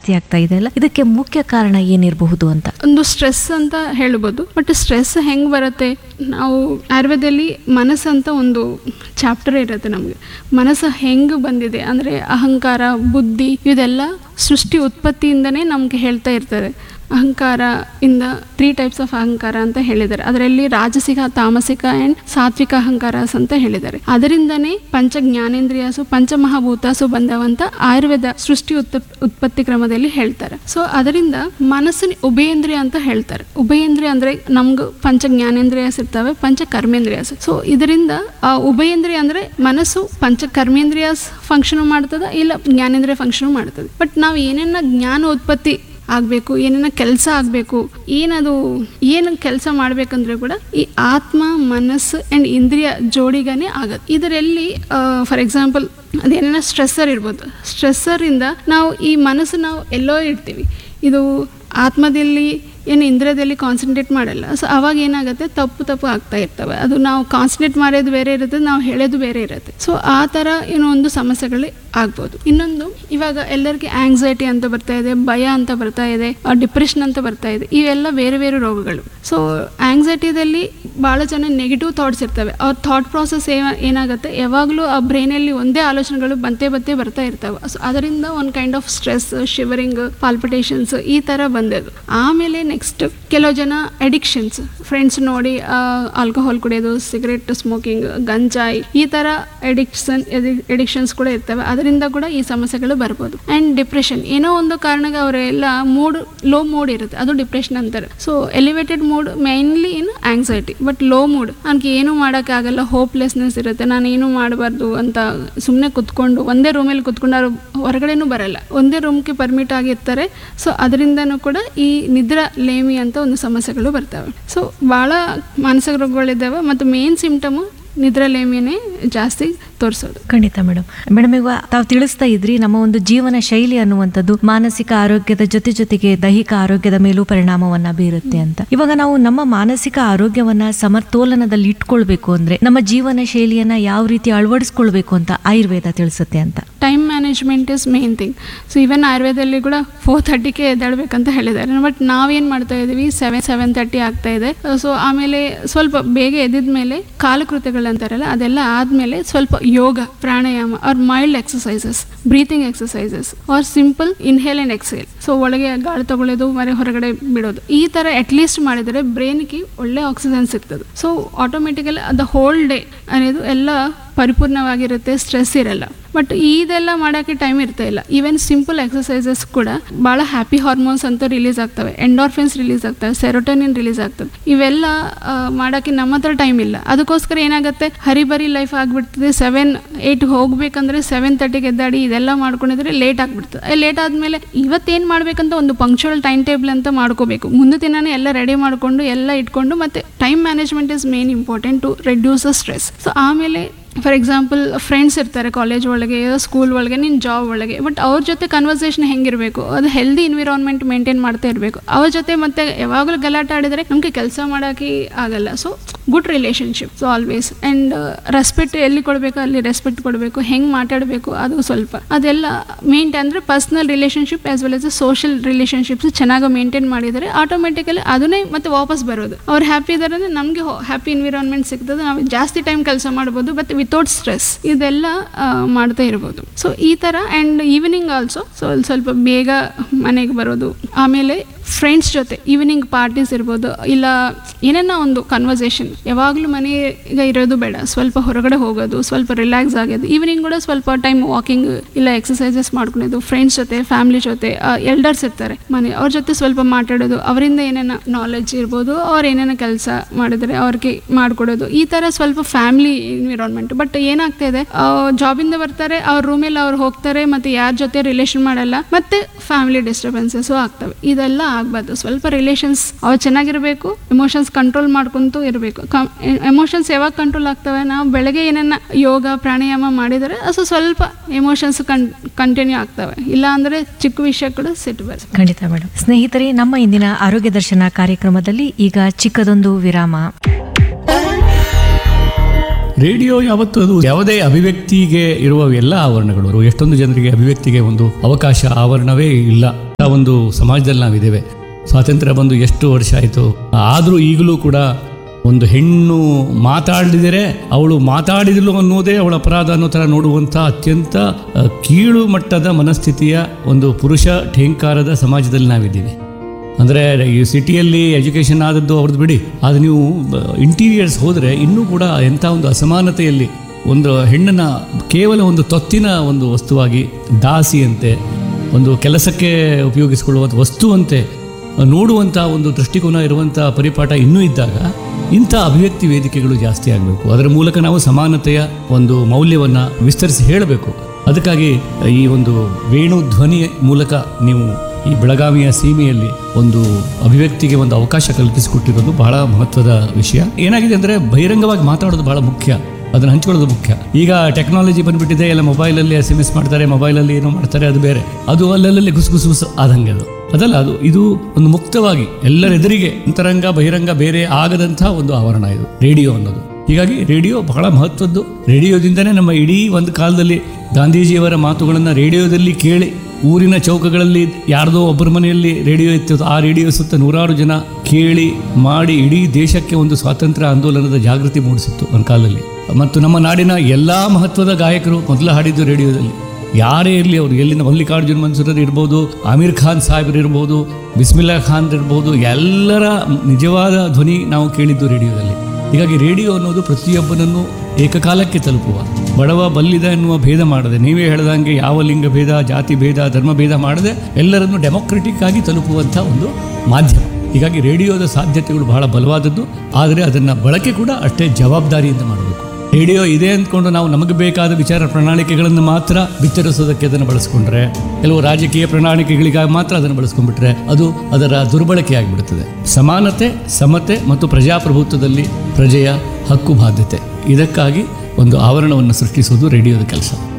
ಜಾಸ್ತಿ ಆಗ್ತಾ ಇದೆ ಅಲ್ಲ ಇದಕ್ಕೆ ಮುಖ್ಯ ಕಾರಣ ಏನಿರಬಹುದು ಅಂತ ಒಂದು ಸ್ಟ್ರೆಸ್ ಅಂತ ಹೇಳ್ಬೋದು ಬಟ್ ಸ್ಟ್ರೆಸ್ ಹೆಂಗೆ ಬರುತ್ತೆ ನಾವು ಆಯುರ್ವೇದದಲ್ಲಿ ಮನಸ್ಸಂತ ಒಂದು ಚಾಪ್ಟರ್ ಇರುತ್ತೆ ನಮಗೆ ಮನಸ್ಸು ಹೆಂಗೆ ಬಂದಿದೆ ಅಂದರೆ ಅಹಂಕಾರ ಬುದ್ಧಿ ಇದೆಲ್ಲ ಸೃಷ್ಟಿ ಉತ್ಪತ್ತಿಯಿಂದನೇ ನಮಗೆ ಹೇಳ್ತಾ ಇರ್ತದೆ ಅಹಂಕಾರ ಇಂದ ತ್ರೀ ಟೈಪ್ಸ್ ಆಫ್ ಅಹಂಕಾರ ಅಂತ ಹೇಳಿದ್ದಾರೆ ಅದರಲ್ಲಿ ರಾಜಸಿಕ ತಾಮಸಿಕ ಆ್ಯಂಡ್ ಸಾತ್ವಿಕ ಅಹಂಕಾರಸ್ ಅಂತ ಹೇಳಿದ್ದಾರೆ ಅದರಿಂದನೇ ಪಂಚ ಜ್ಞಾನೇಂದ್ರಿಯಾಸು ಪಂಚಮಹಾಭೂತಾಸು ಬಂದವಂತ ಆಯುರ್ವೇದ ಸೃಷ್ಟಿ ಉತ್ಪ ಉತ್ಪತ್ತಿ ಕ್ರಮದಲ್ಲಿ ಹೇಳ್ತಾರೆ ಸೊ ಅದರಿಂದ ಮನಸ್ಸಿನ ಉಭಯೇಂದ್ರಿಯ ಅಂತ ಹೇಳ್ತಾರೆ ಉಭಯೇಂದ್ರಿಯ ಅಂದ್ರೆ ನಮ್ಗೆ ಪಂಚ ಜ್ಞಾನೇಂದ್ರಿಯಾಸ್ ಇರ್ತವೆ ಪಂಚ ಕರ್ಮೇಂದ್ರಿಯಾಸ್ ಸೊ ಇದರಿಂದ ಆ ಉಭಯೇಂದ್ರಿಯ ಅಂದ್ರೆ ಮನಸ್ಸು ಪಂಚ ಕರ್ಮೇಂದ್ರಿಯಾಸ್ ಫಂಕ್ಷನ್ ಮಾಡ್ತದ ಇಲ್ಲ ಜ್ಞಾನೇಂದ್ರಿಯ ಫಂಕ್ಷನ್ ಮಾಡ್ತದೆ ಬಟ್ ನಾವು ಏನೇನ ಜ್ಞಾನ ಉತ್ಪತ್ತಿ ಆಗಬೇಕು ಏನೇನ ಕೆಲಸ ಆಗಬೇಕು ಏನದು ಏನು ಕೆಲಸ ಮಾಡಬೇಕಂದ್ರೆ ಕೂಡ ಈ ಆತ್ಮ ಮನಸ್ಸು ಆ್ಯಂಡ್ ಇಂದ್ರಿಯ ಜೋಡಿಗನೇ ಆಗತ್ತೆ ಇದರಲ್ಲಿ ಫಾರ್ ಎಕ್ಸಾಂಪಲ್ ಅದೇನೇನೋ ಸ್ಟ್ರೆಸ್ಸರ್ ಇರ್ಬೋದು ಸ್ಟ್ರೆಸ್ಸರಿಂದ ನಾವು ಈ ಮನಸ್ಸು ನಾವು ಎಲ್ಲೋ ಇಡ್ತೀವಿ ಇದು ಆತ್ಮದಲ್ಲಿ ಏನು ಇಂದ್ರಿಯದಲ್ಲಿ ಕಾನ್ಸಂಟ್ರೇಟ್ ಮಾಡಲ್ಲ ಸೊ ಅವಾಗ ಏನಾಗುತ್ತೆ ತಪ್ಪು ತಪ್ಪು ಆಗ್ತಾ ಇರ್ತವೆ ಅದು ನಾವು ಕಾನ್ಸಂಟ್ರೇಟ್ ಮಾಡೋದು ಬೇರೆ ಇರುತ್ತೆ ನಾವು ಹೇಳೋದು ಬೇರೆ ಇರುತ್ತೆ ಸೊ ಆ ಥರ ಏನೋ ಒಂದು ಸಮಸ್ಯೆಗಳು ಆಗ್ಬೋದು ಇನ್ನೊಂದು ಇವಾಗ ಎಲ್ಲರಿಗೆ ಆಂಗ್ಸೈಟಿ ಅಂತ ಬರ್ತಾ ಇದೆ ಭಯ ಅಂತ ಬರ್ತಾ ಇದೆ ಡಿಪ್ರೆಷನ್ ಅಂತ ಬರ್ತಾ ಇದೆ ಇವೆಲ್ಲ ಬೇರೆ ಬೇರೆ ರೋಗಗಳು ಸೊ ಆಂಗ್ಸೈಟಿದಲ್ಲಿ ಭಾಳ ಜನ ನೆಗೆಟಿವ್ ಥಾಟ್ಸ್ ಇರ್ತವೆ ಅವ್ರ ಥಾಟ್ ಪ್ರಾಸೆಸ್ ಏನಾಗುತ್ತೆ ಯಾವಾಗಲೂ ಆ ಬ್ರೈನಲ್ಲಿ ಒಂದೇ ಆಲೋಚನೆಗಳು ಬಂತೆ ಬಂತೆ ಬರ್ತಾ ಇರ್ತವೆ ಸೊ ಅದರಿಂದ ಒಂದು kind of stress shivering palpitations ಈ ಥರ ಬಂದದ್ದು ಆಮೇಲೆ ನೆಕ್ಸ್ಟ್ ಕೆಲವು ಜನ ಅಡಿಕ್ಷನ್ಸ್ ಫ್ರೆಂಡ್ಸ್ ನೋಡಿ ಆಲ್ಕೋಹಾಲ್ ಕುಡಿಯೋದು ಸಿಗರೆಟ್ ಸ್ಮೋಕಿಂಗ್ ಗಂಜಾಯಿ ಈ ಥರ ಅಡಿಕ್ಷನ್ ಅಡಿಕ್ಷನ್ಸ್ ಕೂಡ ಇರ್ತವೆ ಅದರಿಂದ ಕೂಡ ಈ ಸಮಸ್ಯೆಗಳು ಬರ್ಬೋದು ಆ್ಯಂಡ್ ಡಿಪ್ರೆಷನ್ ಏನೋ ಒಂದು ಕಾರಣಕ್ಕೆ ಅವರೆಲ್ಲ ಮೂಡ್ ಲೋ ಮೂಡ್ ಇರುತ್ತೆ ಅದು ಡಿಪ್ರೆಷನ್ ಅಂತಾರೆ so elevated mood mainly in anxiety but low mood ನನಗೆ ಏನು ಮಾಡೋಕ್ಕಾಗಲ್ಲ ಹೋಪ್ಲೆಸ್ನೆಸ್ ಇರುತ್ತೆ ನಾನು ಏನು ಮಾಡಬಾರ್ದು ಅಂತ ಸುಮ್ಮನೆ ಕುತ್ಕೊಂಡು ಒಂದೇ ರೂಮಲ್ಲಿ ಕುತ್ಕೊಂಡು ಅವ್ರು ಹೊರಗಡೆನೂ ಬರಲ್ಲ ಒಂದೇ ರೂಮ್ಗೆ ಪರ್ಮಿಟ್ ಆಗಿರ್ತಾರೆ ಸೊ ಅದರಿಂದನೂ ಕೂಡ ಈ ನಿದ್ರಾ ಲೇಮಿ ಅಂತ ಒಂದು ಸಮಸ್ಯೆಗಳು ಬರ್ತವೆ ಸೊ ಭಾಳ ಮಾನಸಿಕ ರೋಗಗಳಿದ್ದಾವೆ ಮತ್ತು ಮೇನ್ ಸಿಂಪ್ಟಮು ನಿದ್ರಾಲೇಮಿಯೇ ಜಾಸ್ತಿ ತೋರಿಸೋದು ಖಂಡಿತ ಮೇಡಮ್ ಮೇಡಮ್ ಇವಾಗ ತಾವು ತಿಳಿಸ್ತಾ ಇದ್ರಿ ನಮ್ಮ ಒಂದು ಜೀವನ ಶೈಲಿ ಅನ್ನುವಂಥದ್ದು ಮಾನಸಿಕ ಆರೋಗ್ಯದ ಜೊತೆ ಜೊತೆಗೆ ದೈಹಿಕ ಆರೋಗ್ಯದ ಮೇಲೂ ಪರಿಣಾಮವನ್ನ ಬೀರುತ್ತೆ ಅಂತ ಇವಾಗ ನಾವು ನಮ್ಮ ಮಾನಸಿಕ ಆರೋಗ್ಯವನ್ನ ಸಮತೋಲನದಲ್ಲಿ ಇಟ್ಕೊಳ್ಬೇಕು ಅಂದ್ರೆ ನಮ್ಮ ಜೀವನ ಶೈಲಿಯನ್ನ ಯಾವ ರೀತಿ ಅಳವಡಿಸ್ಕೊಳ್ಬೇಕು ಅಂತ ಆಯುರ್ವೇದ ತಿಳಿಸುತ್ತೆ ಅಂತ time management is main thing so even ಆಯುರ್ವೇದದಲ್ಲಿ ಕೂಡ ಫೋರ್ ತರ್ಟಿಗೆ ಎದ್ದೇಳ್ಬೇಕಂತ ಹೇಳಿದ್ದಾರೆ ಬಟ್ ನಾವೇನು ಮಾಡ್ತಾ ಇದ್ದೀವಿ ಸೆವೆನ್ ಸೆವೆನ್ ತರ್ಟಿ ಆಗ್ತಾ ಇದೆ ಸೊ ಆಮೇಲೆ ಸ್ವಲ್ಪ ಬೇಗ ಎದ್ದಿದ ಮೇಲೆ ಕಾಲಕೃತ್ಯಗಳು ಅಂತಾರಲ್ಲ ಅದೆಲ್ಲ ಆದಮೇಲೆ ಸ್ವಲ್ಪ yoga pranayama are mild exercises breathing exercises are simple inhale and exhale so ಒಳಗೆ ಗಾಳಿ ತಗೊಳ್ಳೋದು ಮರೆ ಹೊರಗಡೆ ಬಿಡೋದು ಈ ಥರ ಅಟ್ಲೀಸ್ಟ್ ಮಾಡಿದರೆ ಬ್ರೈನ್ಗೆ ಒಳ್ಳೆ ಆಕ್ಸಿಜನ್ ಸಿಗ್ತದೆ so automatically the whole day ಅನ್ನೋದು ಎಲ್ಲ ಪರಿಪೂರ್ಣವಾಗಿರುತ್ತೆ ಸ್ಟ್ರೆಸ್ ಇರಲ್ಲ ಬಟ್ ಇದೆಲ್ಲ ಮಾಡೋಕ್ಕೆ ಟೈಮ್ ಇರ್ತಾ ಇಲ್ಲ ಈವನ್ ಸಿಂಪಲ್ ಎಕ್ಸಸೈಸಸ್ ಕೂಡ ಭಾಳ ಹ್ಯಾಪಿ ಹಾರ್ಮೋನ್ಸ್ ಅಂತ ರಿಲೀಸ್ ಆಗ್ತವೆ ಎಂಡೋರ್ಫಿನ್ಸ್ ರಿಲೀಸ್ ಆಗ್ತವೆ ಸೆರೋಟೋನಿನ್ ರಿಲೀಸ್ ಆಗ್ತವೆ ಇವೆಲ್ಲ ಆ, ಮಾಡೋಕ್ಕೆ ನಮ್ಮ ಹತ್ರ ಟೈಮ್ ಇಲ್ಲ ಅದಕ್ಕೋಸ್ಕರ ಏನಾಗುತ್ತೆ ಹರಿಬರಿ ಲೈಫ್ ಆಗಿಬಿಡ್ತದೆ ಸೆವೆನ್ ಏಯ್ಟ್ ಹೋಗ್ಬೇಕಂದ್ರೆ ಸೆವೆನ್ ತರ್ಟಿಗೆ ಎದ್ದಾಡಿ ಇದೆಲ್ಲ ಮಾಡ್ಕೊಂಡಿದ್ರೆ ಲೇಟ್ ಆಗಿಬಿಡ್ತದೆ ಲೇಟ್ ಆದಮೇಲೆ ಇವತ್ತೇನು ಮಾಡಬೇಕಂತ ಒಂದು ಪಂಕ್ಚುವಲ್ ಟೈಮ್ ಟೇಬಲ್ ಅಂತ ಮಾಡ್ಕೋಬೇಕು ಮುಂದೆ ದಿನನೇ ಎಲ್ಲ ರೆಡಿ ಮಾಡಿಕೊಂಡು ಎಲ್ಲ ಇಟ್ಕೊಂಡು ಮತ್ತೆ time management is main important to reduce the stress so ಆಮೇಲೆ ಫಾರ್ ಎಕ್ಸಾಂಪಲ್ ಫ್ರೆಂಡ್ಸ್ ಇರ್ತಾರೆ ಕಾಲೇಜ್ ಒಳಗೆ ಸ್ಕೂಲ್ ಒಳಗೆ ನಿನ್ನ ಜಾಬ್ ಒಳಗೆ ಬಟ್ ಅವ್ರ ಜೊತೆ ಕನ್ವರ್ಸೇಷನ್ ಹೆಂಗಿರಬೇಕು ಅದು ಹೆಲ್ದಿ ಎನ್ವಿರಾನ್ಮೆಂಟ್ ಮೇಂಟೈನ್ ಮಾಡ್ತಾ ಇರಬೇಕು ಅವ್ರ ಜೊತೆ ಮತ್ತೆ ಯಾವಾಗಲೂ ಗಲಾಟೆ ಆಡಿದರೆ ನಮಗೆ ಕೆಲಸ ಮಾಡೋಕ್ಕೆ ಆಗಲ್ಲ so good relationship so always and respect ಎಲ್ಲಿ ಕೊಡಬೇಕು ಅಲ್ಲಿ ರೆಸ್ಪೆಕ್ಟ್ ಕೊಡಬೇಕು ಹೆಂಗೆ ಮಾತಾಡಬೇಕು ಅದು ಸ್ವಲ್ಪ ಅದೆಲ್ಲ ಮೇಂಟ್ ಅಂದರೆ personal relationship as well as social relationships ಚೆನ್ನಾಗಿ ಮೇಂಟೈನ್ ಮಾಡಿದರೆ ಆಟೋಮೆಟಿಕಲಿ ಅದನ್ನೇ ಮತ್ತೆ ವಾಪಸ್ ಬರೋದು ಅವ್ರು ಹ್ಯಾಪಿ ಇದ್ದಾರೆ ಅಂದರೆ ನಮಗೆ ಹ್ಯಾಪಿ ಎನ್ವಿರಾನ್ಮೆಂಟ್ ಸಿಗ್ತದೆ ನಾವು ಜಾಸ್ತಿ ಟೈಮ್ ಕೆಲಸ ಮಾಡ್ಬೋದು ಬಟ್ ವಿತೌಟ್ ಸ್ಟ್ರೆಸ್ ಇದೆಲ್ಲ ಆ, ಮಾಡ್ತಾ ಇರ್ಬೋದು ಸೊ ಈ ಥರ ಆ್ಯಂಡ್ ಈವ್ನಿಂಗ್ ಆಲ್ಸೋ ಸೊ ಸ್ವಲ್ಪ ಬೇಗ ಮನೆಗೆ ಬರೋದು ಆಮೇಲೆ ಫ್ರೆಂಡ್ಸ್ ಜೊತೆ ಈವ್ನಿಂಗ್ ಪಾರ್ಟೀಸ್ ಇರ್ಬೋದು ಇಲ್ಲ ಏನೇನೋ ಒಂದು ಕನ್ವರ್ಸೇಷನ್ ಯಾವಾಗಲೂ ಮನೆಗೆ ಇರೋದು ಬೇಡ ಸ್ವಲ್ಪ ಹೊರಗಡೆ ಹೋಗೋದು ಸ್ವಲ್ಪ ರಿಲ್ಯಾಕ್ಸ್ ಆಗೋದು ಈವ್ನಿಂಗ್ ಕೂಡ ಸ್ವಲ್ಪ ಟೈಮ್ ವಾಕಿಂಗ್ ಇಲ್ಲ ಎಕ್ಸಸೈಸಸ್ ಮಾಡ್ಕೊಳೋದು ಫ್ರೆಂಡ್ಸ್ ಜೊತೆ ಫ್ಯಾಮಿಲಿ ಜೊತೆ ಎಲ್ಡರ್ಸ್ ಇರ್ತಾರೆ ಮನೆ ಅವ್ರ ಜೊತೆ ಸ್ವಲ್ಪ ಮಾತಾಡೋದು ಅವರಿಂದ ಏನೇನೋ ನಾಲೆಡ್ಜ್ ಇರ್ಬೋದು ಅವ್ರು ಏನೇನೋ ಕೆಲಸ ಮಾಡಿದ್ರೆ ಅವ್ರಿಗೆ ಮಾಡಿಕೊಡೋದು ಈ ಥರ ಸ್ವಲ್ಪ ಫ್ಯಾಮಿಲಿ ಎನ್ವಿರಾನ್ಮೆಂಟ್ ಬಟ್ ಏನಾಗ್ತಾ ಇದೆ ಜಾಬಿಂದ ಬರ್ತಾರೆ ಅವ್ರ ರೂಮಲ್ಲಿ ಅವ್ರು ಹೋಗ್ತಾರೆ ಮತ್ತೆ ಯಾರ ಜೊತೆ ರಿಲೇಷನ್ ಮಾಡಲ್ಲ ಮತ್ತೆ ಫ್ಯಾಮಿಲಿ ಡಿಸ್ಟರ್ಬೆನ್ಸಸ್ಸು ಆಗ್ತವೆ ಇದೆಲ್ಲ ಆಗ್ಬಾರ್ದು ಸ್ವಲ್ಪ ರಿಲೇಷನ್ಸ್ ಅವ್ರು ಚೆನ್ನಾಗಿರಬೇಕು ಎಮೋಷನ್ಸ್ ಕಂಟ್ರೋಲ್ ಮಾಡ್ಕೊಂತೂ ಇರಬೇಕು ಎಮೋಷನ್ಸ್ ಯಾವಾಗ ಕಂಟ್ರೋಲ್ ಆಗ್ತವೆ ನಾವು ಬೆಳಗ್ಗೆ ಏನನ್ನ ಯೋಗ ಪ್ರಾಣಾಯಾಮ ಮಾಡಿದರೆ ಅದು ಸ್ವಲ್ಪ ಎಮೋಷನ್ಸ್ ಕನ್ ಕಂಟಿನ್ಯೂ ಆಗ್ತವೆ ಇಲ್ಲ ಅಂದರೆ ಚಿಕ್ಕ ವಿಷಯ ಕೂಡ ಸಿಟ್ಟು ಬರ್ತದೆ ಖಂಡಿತ ಮೇಡಮ್ ಸ್ನೇಹಿತರೆ ನಮ್ಮ ಇಂದಿನ ಆರೋಗ್ಯ ದರ್ಶನ ಕಾರ್ಯಕ್ರಮದಲ್ಲಿ ಈಗ ಚಿಕ್ಕದೊಂದು ವಿರಾಮ ರೇಡಿಯೋ ಯಾವತ್ತು ಅದು ಯಾವುದೇ ಅಭಿವ್ಯಕ್ತಿಗೆ ಇರುವ ಎಲ್ಲ ಆವರಣಗಳು ಎಷ್ಟೊಂದು ಜನರಿಗೆ ಅಭಿವ್ಯಕ್ತಿಗೆ ಒಂದು ಅವಕಾಶ ಆವರಣವೇ ಇಲ್ಲ ಆ ಒಂದು ಸಮಾಜದಲ್ಲಿ ನಾವಿದ್ದೇವೆ ಸ್ವಾತಂತ್ರ್ಯ ಬಂದು ಎಷ್ಟು ವರ್ಷ ಆಯಿತು ಆದರೂ ಈಗಲೂ ಕೂಡ ಒಂದು ಹೆಣ್ಣು ಮಾತಾಡಿದರೆ ಅವಳು ಮಾತಾಡಿದಳು ಅನ್ನೋದೇ ಅವಳ ಅಪರಾಧ ಅನ್ನೋ ಥರ ನೋಡುವಂಥ ಅತ್ಯಂತ ಆ, ಕೀಳು ಮಟ್ಟದ ಮನಸ್ಥಿತಿಯ ಒಂದು ಪುರುಷ ಠೇಂಕಾರದ ಸಮಾಜದಲ್ಲಿ ನಾವಿದ್ದೀವಿ ಅಂದರೆ ಈ ಸಿಟಿಯಲ್ಲಿ ಎಜುಕೇಷನ್ ಆದದ್ದು ಅವ್ರದ್ದು ಬಿಡಿ ಆದರೆ ನೀವು ಇಂಟೀರಿಯರ್ಸ್ ಹೋದರೆ ಇನ್ನೂ ಕೂಡ ಎಂಥ ಒಂದು ಅಸಮಾನತೆಯಲ್ಲಿ ಒಂದು ಹೆಣ್ಣನ್ನು ಕೇವಲ ಒಂದು ತೊತ್ತಿನ ಒಂದು ವಸ್ತುವಾಗಿ ದಾಸಿಯಂತೆ ಒಂದು ಕೆಲಸಕ್ಕೆ ಉಪಯೋಗಿಸಿಕೊಳ್ಳುವಂಥ ವಸ್ತುವಂತೆ ನೋಡುವಂಥ ಒಂದು ದೃಷ್ಟಿಕೋನ ಇರುವಂಥ ಪರಿಪಾಠ ಇನ್ನೂ ಇದ್ದಾಗ ಇಂಥ ಅಭಿವ್ಯಕ್ತಿ ವೇದಿಕೆಗಳು ಜಾಸ್ತಿ ಆಗಬೇಕು ಅದರ ಮೂಲಕ ನಾವು ಸಮಾನತೆಯ ಒಂದು ಮೌಲ್ಯವನ್ನು ವಿಸ್ತರಿಸಿ ಹೇಳಬೇಕು ಅದಕ್ಕಾಗಿ ಈ ಒಂದು ವೇಣು ಧ್ವನಿ ಮೂಲಕ ನೀವು ಈ ಬೆಳಗಾವಿಯ ಸೀಮೆಯಲ್ಲಿ ಒಂದು ಅಭಿವ್ಯಕ್ತಿಗೆ ಒಂದು ಅವಕಾಶ ಕಲ್ಪಿಸಿಕೊಟ್ಟಿರೋದು ಬಹಳ ಮಹತ್ವದ ವಿಷಯ ಏನಾಗಿದೆ ಅಂದರೆ ಬಹಿರಂಗವಾಗಿ ಮಾತಾಡೋದು ಬಹಳ ಮುಖ್ಯ ಅದನ್ನು ಹಂಚ್ಕೊಳ್ಳೋದು ಮುಖ್ಯ ಈಗ ಟೆಕ್ನಾಲಜಿ ಬಂದ್ಬಿಟ್ಟಿದೆ ಎಲ್ಲ ಮೊಬೈಲಲ್ಲಿ ಎಸ್ ಎಮ್ ಎಸ್ ಮಾಡ್ತಾರೆ ಮೊಬೈಲಲ್ಲಿ ಏನೋ ಮಾಡ್ತಾರೆ ಅದು ಬೇರೆ ಅದು ಅಲ್ಲಲ್ಲಿ ಗುಸು ಗುಸು ಗುಸು ಆದಂಗೆ ಅದು ಅದಲ್ಲ ಅದು ಇದು ಒಂದು ಮುಕ್ತವಾಗಿ ಎಲ್ಲರೆದುರಿಗೆ ಅಂತರಂಗ ಬಹಿರಂಗ ಬೇರೆ ಆಗದಂಥ ಒಂದು ಆವರಣ ಇದು ರೇಡಿಯೋ ಅನ್ನೋದು ಹೀಗಾಗಿ ರೇಡಿಯೋ ಬಹಳ ಮಹತ್ವದ್ದು ರೇಡಿಯೋದಿಂದನೇ ನಮ್ಮ ಇಡೀ ಒಂದು ಕಾಲದಲ್ಲಿ ಗಾಂಧೀಜಿಯವರ ಮಾತುಗಳನ್ನು ರೇಡಿಯೋದಲ್ಲಿ ಕೇಳಿ ಊರಿನ ಚೌಕಗಳಲ್ಲಿ ಯಾರ್ದೋ ಒಬ್ಬರ ಮನೆಯಲ್ಲಿ ರೇಡಿಯೋ ಇತ್ತು ಆ ರೇಡಿಯೋ ಸುತ್ತ ನೂರಾರು ಜನ ಕೇಳಿ ಮಾಡಿ ಇಡೀ ದೇಶಕ್ಕೆ ಒಂದು ಸ್ವಾತಂತ್ರ್ಯ ಆಂದೋಲನದ ಜಾಗೃತಿ ಮೂಡಿಸಿತ್ತು ಒಂದು ಕಾಲದಲ್ಲಿ ಮತ್ತು ನಮ್ಮ ನಾಡಿನ ಎಲ್ಲ ಮಹತ್ವದ ಗಾಯಕರು ಮೊದಲು ಹಾಡಿದ್ದು ರೇಡಿಯೋದಲ್ಲಿ ಯಾರೇ ಇರಲಿ ಅವರು ಎಲ್ಲಿಂದ ಮಲ್ಲಿಕಾರ್ಜುನ್ ಮನ್ಸೂರರ್ ಇರ್ಬೋದು ಆಮೀರ್ ಖಾನ್ ಸಾಹೇಬ್ರು ಇರ್ಬೋದು ಬಿಸ್ಮಿಲ್ಲಾ ಖಾನ್ ಇರ್ಬೋದು ಎಲ್ಲರ ನಿಜವಾದ ಧ್ವನಿ ನಾವು ಕೇಳಿದ್ದು ರೇಡಿಯೋದಲ್ಲಿ ಹೀಗಾಗಿ ರೇಡಿಯೋ ಅನ್ನೋದು ಪ್ರತಿಯೊಬ್ಬನನ್ನು ಏಕಕಾಲಕ್ಕೆ ತಲುಪುವ ಬಡವ ಬಲ್ಲಿದ ಎನ್ನುವ ಭೇದ ಮಾಡದೆ ನೀವೇ ಹೇಳ್ದಂಗೆ ಯಾವ ಲಿಂಗ ಭೇದ ಜಾತಿ ಭೇದ ಧರ್ಮ ಭೇದ ಮಾಡದೆ ಎಲ್ಲರನ್ನು ಡೆಮೊಕ್ರೆಟಿಕ್ ಆಗಿ ತಲುಪುವಂಥ ಒಂದು ಮಾಧ್ಯಮ ಹೀಗಾಗಿ ರೇಡಿಯೋದ ಸಾಧ್ಯತೆಗಳು ಬಹಳ ಬಲವಾದದ್ದು ಆದರೆ ಅದನ್ನು ಬಳಕೆ ಕೂಡ ಅಷ್ಟೇ ಜವಾಬ್ದಾರಿಯಿಂದ ಮಾಡಬೇಕು ರೇಡಿಯೋ ಇದೆ ಅಂದ್ಕೊಂಡು ನಾವು ನಮಗೆ ಬೇಕಾದ ವಿಚಾರ ಪ್ರಣಾಳಿಕೆಗಳನ್ನು ಮಾತ್ರ ಬಿತ್ತರಿಸೋದಕ್ಕೆ ಅದನ್ನು ಬಳಸ್ಕೊಂಡ್ರೆ ಕೆಲವು ರಾಜಕೀಯ ಪ್ರಣಾಳಿಕೆಗಳಿಗಾಗಿ ಮಾತ್ರ ಅದನ್ನು ಬಳಸ್ಕೊಂಡ್ಬಿಟ್ರೆ ಅದು ಅದರ ದುರ್ಬಳಕೆ ಆಗಿಬಿಡುತ್ತದೆ ಸಮಾನತೆ ಸಮತೆ ಮತ್ತು ಪ್ರಜಾಪ್ರಭುತ್ವದಲ್ಲಿ ಪ್ರಜೆಯ ಹಕ್ಕು ಬಾಧ್ಯತೆ ಇದಕ್ಕಾಗಿ ಒಂದು ಆವರಣವನ್ನು ಸೃಷ್ಟಿಸುವುದು ರೇಡಿಯೋದ ಕೆಲಸ